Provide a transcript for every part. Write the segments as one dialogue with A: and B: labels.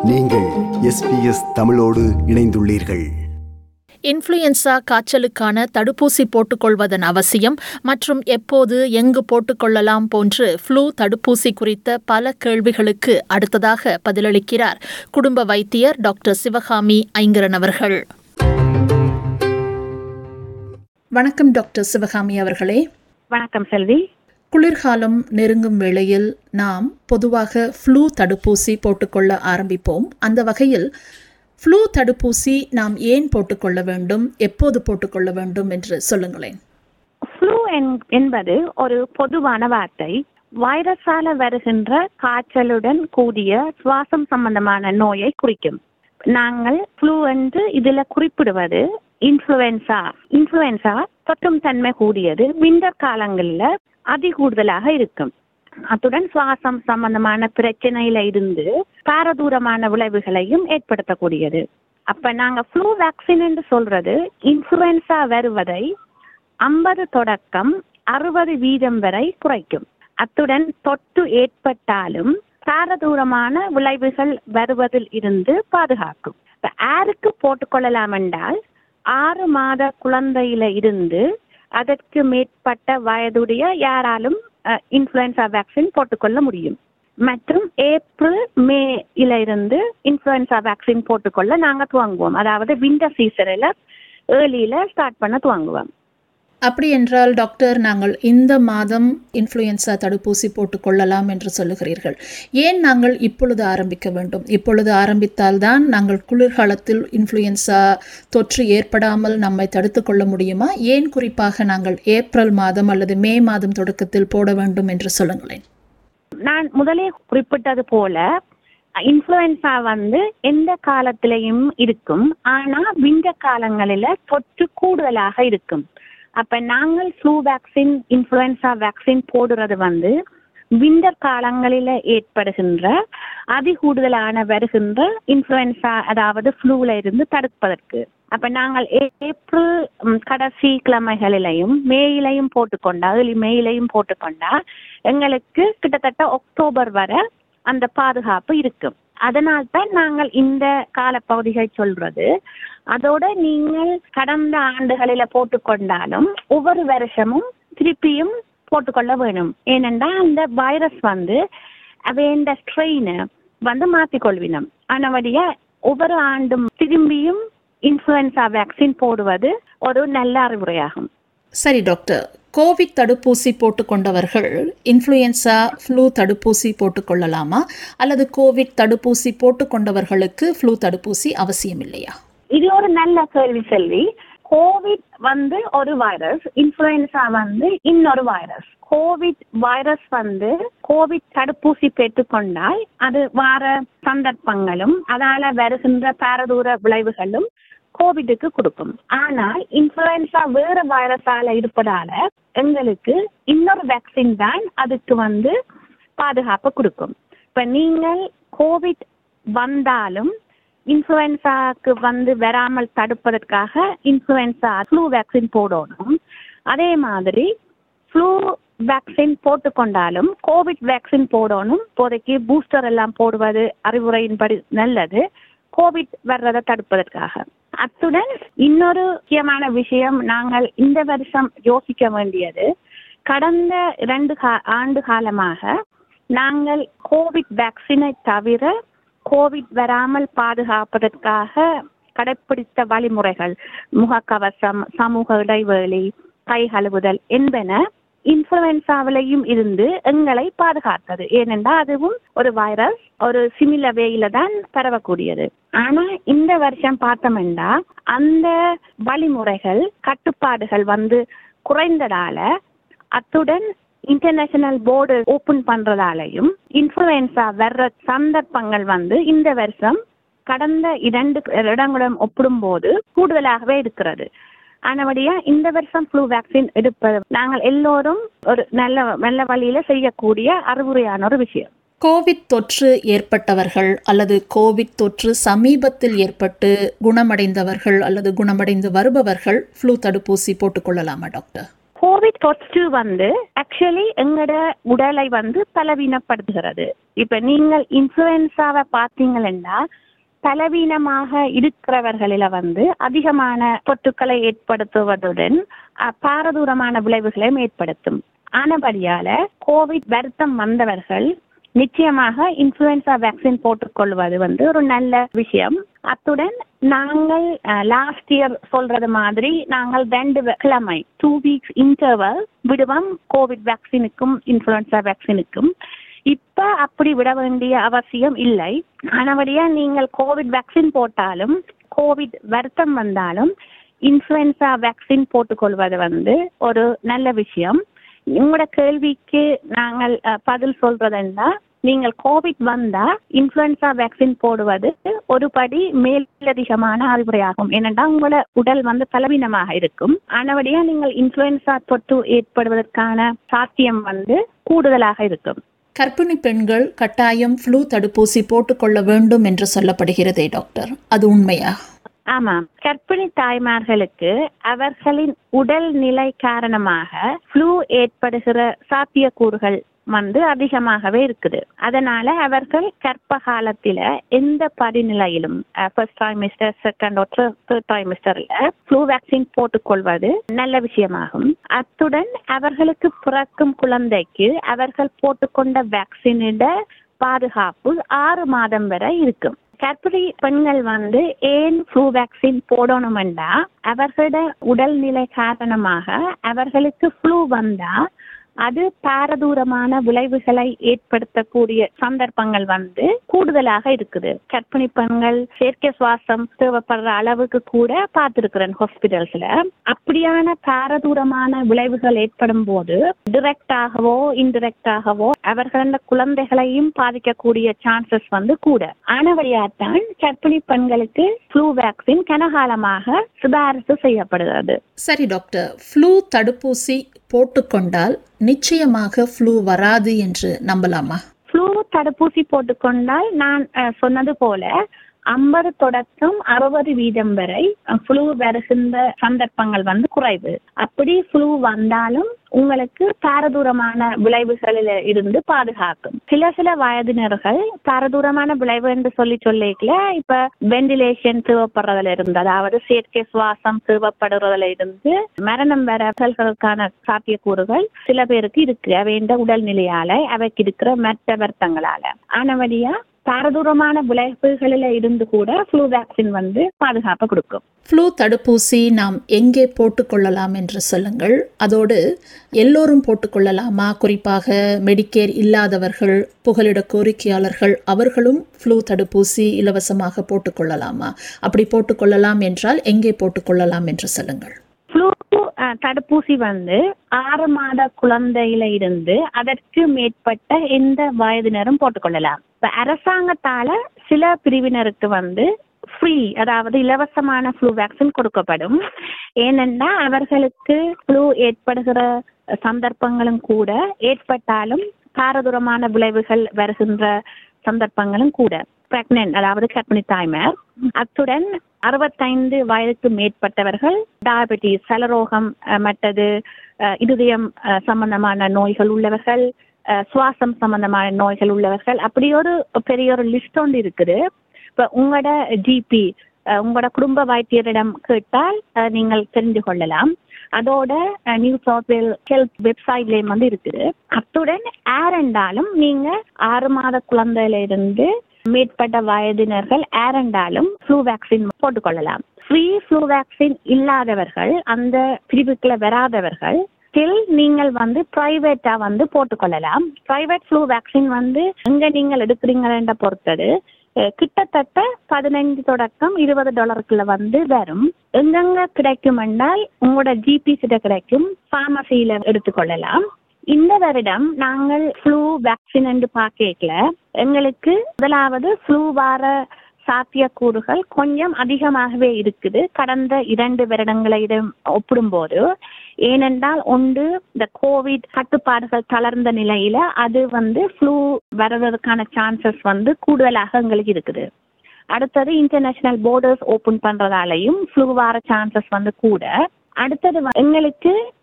A: நீங்கள் எஸ்பிஎஸ் தமிழோடு இணைந்துள்ளீர்கள்
B: இன்ஃப்ளூயன்சா காய்ச்சலுக்கான தடுப்பூசி போட்டுக்கொள்வதன் அவசியம் மற்றும் எப்போது எங்கு போட்டுக்கொள்ளலாம் போன்று ஃப்ளூ தடுப்பூசி குறித்த பல கேள்விகளுக்கு அடுத்ததாக பதிலளிக்கிறார் குடும்ப வைத்தியர் டாக்டர் சிவகாமி ஐங்கரன் அவர்கள் வணக்கம் டாக்டர் சிவகாமி அவர்களே
C: வணக்கம் செல்வி
B: குளிர்காலம் நெருங்கும் வேளையில் நாம் பொதுவாக ஃப்ளூ தடுப்பூசி போட்டுக்கொள்ள ஆரம்பிப்போம் அந்த வகையில் ஃப்ளூ தடுப்பூசி நாம் ஏன் போட்டுக்கொள்ள வேண்டும் எப்போது போட்டுக்கொள்ள வேண்டும் என்று சொல்லுங்களேன்
C: ஃப்ளூ என்பது ஒரு பொதுவான வார்த்தை வைரஸால வருகின்ற காய்ச்சலுடன் கூடிய சுவாசம் சம்பந்தமான நோயை குறிக்கும் நாங்கள் ஃப்ளூ என்று இதுல குறிப்பிடுவது இன்ஃப்ளூயன்சா இன்ஃப்ளூயன்சா தொற்றும் தன்மை கூடியது விண்டர் காலங்களில் அதி கூடுதலாக இருக்கும் அத்துடன் சுவாசம் சம்பந்தமான பிரச்சனையில இருந்து பாரதூரமான விளைவுகளையும் ஏற்படுத்தக்கூடியது அப்ப நாங்க ஃப்ளூ வேக்சின் என்று சொல்றது இன்ஃப்ளூயன்சா வருவதை ஐம்பது தொடக்கம் அறுபது வீதம் வரை குறைக்கும் அத்துடன் தொற்று ஏற்பட்டாலும் பாரதூரமான விளைவுகள் வருவதில் இருந்து பாதுகாக்கும் இப்ப யாருக்கு போட்டுக்கொள்ளலாம் என்றால் ஆறு மாத குழந்தையில இருந்து அதற்கு மேற்பட்ட வயதுடைய யாராலும் இன்ஃப்ளூயன்சா வேக்சின் போட்டுக்கொள்ள முடியும் மற்றும் ஏப்ரல் மே இல இருந்து இன்ஃப்ளூயன்சா வேக்சின் போட்டுக்கொள்ள நாங்க துவங்குவோம் அதாவது விண்டர் சீசனில் ஏர்லியில ஸ்டார்ட் பண்ண துவங்குவோம்
B: அப்படி என்றால் டாக்டர் நாங்கள் இந்த மாதம் இன்ஃப்ளூயன்சா தடுப்பூசி போட்டுக்கொள்ளலாம் என்று சொல்லுகிறீர்கள் ஏன் நாங்கள் இப்பொழுது ஆரம்பிக்க வேண்டும் இப்பொழுது ஆரம்பித்தால்தான் நாங்கள் குளிர்காலத்தில் இன்ஃப்ளூயன்சா தொற்று ஏற்படாமல் நம்மை தடுத்து கொள்ள முடியுமா ஏன் குறிப்பாக நாங்கள் ஏப்ரல் மாதம் அல்லது மே மாதம் தொடக்கத்தில் போட வேண்டும் என்று சொல்லுங்களேன்
C: நான் முதலே குறிப்பிட்டது போல இன்ஃப்ளூயன்சா வந்து எந்த காலத்திலையும் இருக்கும் ஆனா விண்டர் காலங்களில தொற்று கூடுதலாக இருக்கும் அப்ப நாங்கள் ஃப்ளூ வேக்சின் இன்ஃப்ளூயன்சா வேக்சின் போடுறது வந்து விண்டர் காலங்களில ஏற்படுகின்ற அதி கூடுதலான வருகின்ற இன்ஃப்ளூயன்சா அதாவது ஃப்ளூல இருந்து தடுப்பதற்கு அப்ப நாங்கள் ஏப்ரல் கடைசி கிழமைகளிலையும் மேயிலையும் போட்டுக்கொண்டா ஏர்லி மேயிலையும் போட்டுக்கொண்டா எங்களுக்கு கிட்டத்தட்ட அக்டோபர் வரை அந்த பாதுகாப்பு இருக்கும் அதனால்தான் நாங்கள் இந்த காலப்பகுதிகள் சொல்றது அதோட நீங்கள் கடந்த ஆண்டுகளில போட்டுக்கொண்டாலும் ஒவ்வொரு வருஷமும் திருப்பியும் போட்டுக்கொள்ள வேணும் ஏனென்றால் அந்த வைரஸ் வந்து அவைந்த ஸ்ட்ரெயின் வந்து மாற்றிக்கொள்வினோம் ஆனபடியா ஒவ்வொரு ஆண்டும் திரும்பியும் இன்ஃப்ளூயன்சா வேக்சின் போடுவது ஒரு நல்ல அறிவுரையாகும்
B: சரி டாக்டர் கோவிட் தடுப்பூசி போட்டுக்கொண்டவர்கள் இன்ஃப்ளூயன்சா ஃப்ளூ தடுப்பூசி போட்டுக்கொள்ளலாமா அல்லது கோவிட் தடுப்பூசி போட்டுக்கொண்டவர்களுக்கு ஃப்ளூ தடுப்பூசி அவசியம் இல்லையா
C: இது ஒரு நல்ல கேள்வி செல்வி கோவிட் வந்து ஒரு வைரஸ் இன்ஃப்ளூயன்சா வந்து இன்னொரு வைரஸ் கோவிட் வைரஸ் வந்து கோவிட் தடுப்பூசி பெற்றுக்கொண்டால் அது வார சந்தர்ப்பங்களும் அதால வருகின்ற பாரதூர விளைவுகளும் கோவிட்டுக்கு கொடுக்கும் ஆனால் இன்ஃப்ளூயன்சா வேற வைரஸால இருப்பதால எங்களுக்கு இன்னொரு வேக்சின் தான் அதுக்கு வந்து பாதுகாப்பு கொடுக்கும் இப்ப நீங்கள் கோவிட் வந்தாலும் இன்ஃப்ளூயன்சாக்கு வந்து வராமல் தடுப்பதற்காக இன்ஃப்ளூயன்சா ஃப்ளூ வேக்சின் போடணும் அதே மாதிரி ஃப்ளூ வேக்சின் போட்டுக்கொண்டாலும் கோவிட் வேக்சின் போடணும் இப்போதைக்கு பூஸ்டர் எல்லாம் போடுவது அறிவுரையின்படி நல்லது கோவிட் வர்றதை தடுப்பதற்காக அத்துடன் இன்னொரு முக்கியமான விஷயம் நாங்கள் இந்த வருஷம் யோசிக்க வேண்டியது கடந்த இரண்டு ஆண்டு காலமாக நாங்கள் கோவிட் வேக்சினை தவிர கோவிட் வராமல் பாதுகாப்பதற்காக கடைப்பிடித்த வழிமுறைகள் முகக்கவசம் சமூக இடைவெளி கை கழுவுதல் என்பன இன்ஃபுளுன்சாவிலையும் இருந்து எங்களை பாதுகாத்தது ஏனென்றால் அதுவும் ஒரு வைரஸ் ஒரு சிமில வேயில தான் பரவக்கூடியது ஆனா இந்த வருஷம் பார்த்தோம்னா அந்த வழிமுறைகள் கட்டுப்பாடுகள் வந்து குறைந்ததால அத்துடன் இன்டர்நேஷனல் போர்டு ஓபன் பண்றதாலையும் இன்ஃபுளுன்சா வர்ற சந்தர்ப்பங்கள் வந்து இந்த வருஷம் கடந்த இரண்டு இடங்களுடன் ஒப்பிடும்போது கூடுதலாகவே இருக்கிறது ஆனபடியா இந்த வருஷம் ஃப்ளூ வேக்சின் எடுப்பது நாங்கள் எல்லோரும் ஒரு நல்ல நல்ல வழியில செய்யக்கூடிய அறிவுரையான ஒரு விஷயம்
B: கோவிட் தொற்று ஏற்பட்டவர்கள் அல்லது கோவிட் தொற்று சமீபத்தில் ஏற்பட்டு குணமடைந்தவர்கள் அல்லது குணமடைந்து வருபவர்கள் ஃப்ளூ தடுப்பூசி போட்டுக்கொள்ளலாமா டாக்டர்
C: கோவிட் தொற்று வந்து ஆக்சுவலி எங்கட உடலை வந்து பலவீனப்படுத்துகிறது இப்ப நீங்கள் இன்ஃபுளுன்சாவை பார்த்தீங்கன்னா பலவீனமாக இருக்கிறவர்களில வந்து அதிகமான தொற்றுக்களை ஏற்படுத்துவதுடன் அஹ், பாரதூரமான விளைவுகளையும் ஏற்படுத்தும் ஆனபடியால கோவிட் வருத்தம் வந்தவர்கள் நிச்சயமாக இன்ஃபுளுன்சா வேக்சின் போட்டுக்கொள்வது வந்து ஒரு நல்ல விஷயம் அத்துடன் நாங்கள் லாஸ்ட் இயர் சொல்றது மாதிரி நாங்கள் ரெண்டு வ- கிழமை டூ வீக்ஸ் இன்டர்வல் விடுவோம் கோவிட் வேக்சினுக்கும் இன்ஃபுளுன்சா வேக்சினுக்கும் இப்ப அப்படி விட வேண்டிய அவசியம் இல்லை ஆனபடியா நீங்கள் கோவிட் வேக்சின் போட்டாலும் கோவிட் வருத்தம் வந்தாலும் இன்ஃபுளுன்சா வேக்சின் போட்டுக்கொள்வது வந்து ஒரு நல்ல விஷயம் உங்களோட கேள்விக்கு நாங்கள் அஹ், பதில் சொல்றதுன்னா நீங்கள் கோவிட் வந்தா இன்ஃபுளுன்சா வேக்சின் போடுவது ஒரு படி மேலதிகமான அறிவுரையாகும் ஏனென்றால் உங்களோட உடல் வந்து பலவீனமாக இருக்கும் ஆனபடியா நீங்கள் இன்ஃபுளுன்சா தொற்று ஏற்படுவதற்கான சாத்தியம் வந்து கூடுதலாக இருக்கும்
B: கர்ப்பிணி பெண்கள் கட்டாயம் ஃப்ளூ தடுப்பூசி போட்டுக்கொள்ள வேண்டும் என்று சொல்லப்படுகிறதே டாக்டர் அது உண்மையா
C: ஆமாம் கர்ப்பிணி தாய்மார்களுக்கு அவர்களின் உடல் நிலை காரணமாக ஃப்ளூ ஏற்படுகிற சாத்தியக்கூறுகள் வந்து அதிகமாகவே இருக்குது அதனால அவர்கள் கர்ப்ப காலத்தில எந்த படிநிலையிலும் ஃபர்ஸ்ட் ட்ரைமிஸ்டர் செகண்ட் தேர்ட் ட்ரைமிஸ்டர்ல ஃப்ளூ வேக்சின் போட்டுக்கொள்வது நல்ல விஷயமாகும் அத்துடன் அவர்களுக்கு பிறக்கும் குழந்தைக்கு அவர்கள் போட்டுக்கொண்ட வேக்சினிட பாதுகாப்பு ஆறு மாதம் வரை இருக்கும் கர்ப்பிணி பெண்கள் வந்து ஏன் ஃப்ளூ வேக்சின் போடணுமெண்டா அவர்களோட உடல்நிலை காரணமாக அவர்களுக்கு ஃப்ளூ வந்தா அது பாரதூரமான விளைவுகளை ஏற்படுத்தக்கூடிய சந்தர்ப்பங்கள் வந்து கூடுதலாக இருக்குது கர்ப்பிணி பெண்கள் செயற்கை சுவாசம் தேவைப்படுற அளவுக்கு கூட பார்த்திருக்கிறேன் ஹாஸ்பிட்டல்ஸ்ல அப்படியான பாரதூரமான விளைவுகள் ஏற்படும் போது டிரெக்டாகவோ இன்டிரெக்டாகவோ அவர்கள குழந்தைகளையும் பாதிக்கக்கூடிய சான்சஸ் வந்து கூட ஆனவழியாத்தான் கர்ப்பிணி பெண்களுக்கு ஃப்ளூ வேக்சின் கனகாலமாக சிபாரிசு செய்யப்படுகிறது
B: சரி டாக்டர் ஃப்ளூ தடுப்பூசி போட்டுக்கொண்டால் நிச்சயமாக ஃப்ளூ வராது என்று நம்பலாமா
C: ஃப்ளூ தடுப்பூசி போட்டுக்கொண்டால் நான் அஹ், சொன்னது போல ஐம்பது தொடக்கம் அறுபது வீதம் வரை ஃப்ளூ வருகின்ற சந்தர்ப்பங்கள் வந்து குறைவு அப்படி ஃப்ளூ வந்தாலும் உங்களுக்கு பாரதூரமான விளைவுகளில் இருந்து பாதுகாக்கும் சில சில வயதினர்கள் பாரதூரமான விளைவு என்று சொல்லி சொல்லிக்கல இப்ப வெண்டிலேஷன் தேவைப்படுறதுல இருந்து அதாவது செயற்கை சுவாசம் தேவைப்படுறதுல இருந்து மரணம் வர செல்களுக்கான சாத்தியக்கூறுகள் சில பேருக்கு இருக்கு அவைண்ட உடல்நிலையால அவைக்கு இருக்கிற மற்ற வருத்தங்களால ஆனவடியா பாரதூரமான விளைவுகளில இருந்து கூட ஃப்ளூ வேக்சின் வந்து பாதுகாப்பு கொடுக்கும்
B: ஃப்ளூ தடுப்பூசி நாம் எங்கே போட்டுக்கொள்ளலாம் என்று சொல்லுங்கள் அதோடு எல்லோரும் போட்டுக்கொள்ளலாமா குறிப்பாக மெடிக்கேர் இல்லாதவர்கள் புகலிட கோரிக்கையாளர்கள் அவர்களும் ஃப்ளூ தடுப்பூசி இலவசமாக போட்டுக்கொள்ளலாமா அப்படி போட்டுக்கொள்ளலாம் என்றால் எங்கே போட்டுக்கொள்ளலாம் என்று சொல்லுங்கள்
C: ஃப்ளூ தடுப்பூசி வந்து ஆறு மாத குழந்தையில இருந்து அதற்கு மேற்பட்ட எந்த வயதினரும் போட்டுக்கொள்ளலாம் இப்ப அரசாங்கத்தால சில பிரிவினருக்கு வந்து ஃப்ரீ அதாவது இலவசமான ஃப்ளூ வேக்சின் கொடுக்கப்படும் ஏனென்றா அவர்களுக்கு ஃப்ளூ ஏற்படுகிற சந்தர்ப்பங்களும் கூட ஏற்பட்டாலும் பாரதூரமான விளைவுகள் வருகின்ற சந்தர்ப்பங்களும் கூட பிரெக்னன்ட் அதாவது கர்ப்பிணி தாய்மார் அத்துடன் அறுபத்தைந்து வயதுக்கு மேற்பட்டவர்கள் டயபெட்டிஸ் சலரோகம் அஹ், மற்றது அஹ், இருதயம் அஹ், சம்பந்தமான நோய்கள் உள்ளவர்கள் அஹ், சுவாசம் சம்பந்தமான நோய்கள் உள்ளவர்கள் அப்படி ஒரு பெரிய ஒரு லிஸ்ட் ஒன்று இருக்குது இப்ப உங்களோட ஜிபி உங்களோட குடும்ப வைத்தியரிடம் கேட்டால் அஹ், நீங்கள் தெரிந்து கொள்ளலாம் அதோட நியூ சவுத் வேல் ஹெல்த் வெப்சைட்லயும் வந்து இருக்குது அத்துடன் ஏரெண்டாலும் நீங்க ஆறு மாத குழந்தையில இருந்து மேற்பட்ட வயதினர்கள் ஏரெண்டாலும் ஃப்ளூ வேக்சின் போட்டுக்கொள்ளலாம் ஃப்ரீ ஃப்ளூ வேக்சின் இல்லாதவர்கள் அந்த பிரிவுக்குள்ள வராதவர்கள் ஸ்டில் நீங்கள் வந்து பிரைவேட்டா வந்து போட்டுக்கொள்ளலாம் பிரைவேட் ஃப்ளூ வேக்சின் வந்து எங்க நீங்கள் எடுக்கிறீங்கன்ற பொறுத்தது அஹ் கிட்டத்தட்ட பதினைந்து தொடக்கம் இருபது டாலருக்குள்ள வந்து வரும் எங்கெங்க கிடைக்கும் என்றால் உங்களோட ஜிபி கிட்ட கிடைக்கும் பார்மசியில எடுத்துக்கொள்ளலாம் இந்த வருடம் நாங்கள் ஃப்ளூ வேக்சின் என்று பார்க்கல எங்களுக்கு முதலாவது ஃப்ளூ வார சாத்தியக்கூறுகள் கொஞ்சம் அதிகமாகவே இருக்குது கடந்த இரண்டு வருடங்களிடம் ஒப்பிடும்போது ஏனென்றால் ஒன்று இந்த கோவிட் கட்டுப்பாடுகள் தளர்ந்த நிலையில அது வந்து ஃப்ளூ வர்றதுக்கான சான்சஸ் வந்து கூடுதலாக எங்களுக்கு இருக்குது அடுத்தது இன்டர்நேஷனல் போர்டர்ஸ் ஓபன் பண்றதாலையும் ஃப்ளூ வர சான்சஸ் வந்து கூட அடுத்தது வ- எங்களுக்கு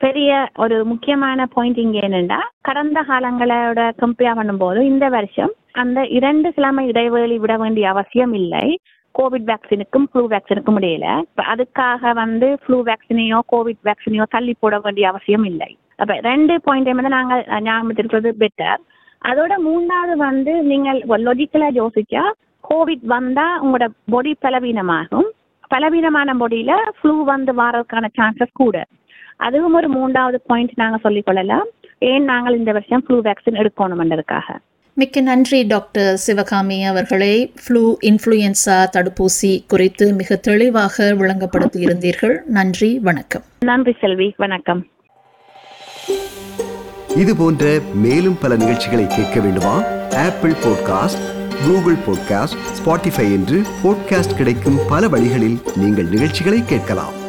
C: பெரிய ஒரு முக்கியமான பாயிண்ட் இங்க என்னன்னா கடந்த காலங்களோட கம்பேர் பண்ணும்போது இந்த வருஷம் அந்த இரண்டு கிழமை இடைவெளி விட வேண்டிய அவசியம் இல்லை கோவிட் வேக்சினுக்கும் ஃப்ளூ வேக்சினுக்கும் இடையில இப்ப அதுக்காக வந்து ஃப்ளூ வேக்சினையோ கோவிட் வேக்சினையோ தள்ளி போட வேண்டிய அவசியம் இல்லை அப்ப ரெண்டு பாயிண்ட் வந்து நாங்கள் ஞாபகத்திருக்கிறது பெட்டர் அதோட மூணாவது வந்து நீங்கள் லொஜிக்கலா யோசிச்சா கோவிட் வந்தா உங்களோட பொடி பலவீனமாகும் பலவீனமான பொடியில ஃப்ளூ வந்து வாரதுக்கான சான்சஸ் கூட அதுவும் ஒரு மூன்றாவது பாயிண்ட் நாங்க சொல்லிக் கொள்ளலாம் ஏன் நாங்கள் இந்த வருஷம் ஃப்ளூ வேக்சின் எடுக்கணும்ன்றதுக்காக
B: மிக்க நன்றி டாக்டர் சிவகாமி அவர்களே ஃப்ளூ இன்ஃப்ளூயன்சா தடுப்பூசி குறித்து மிக தெளிவாக விளங்கப்படுத்தி இருந்தீர்கள் நன்றி வணக்கம்
C: நன்றி செல்வி வணக்கம்
A: இது போன்ற மேலும் பல நிகழ்ச்சிகளை கேட்க வேண்டுமா Apple podcast Google podcast Spotify என்று பாட்காஸ்ட் கிடைக்கும் பல வழிகளில் நீங்கள் நிகழ்ச்சிகளை கேட்கலாம்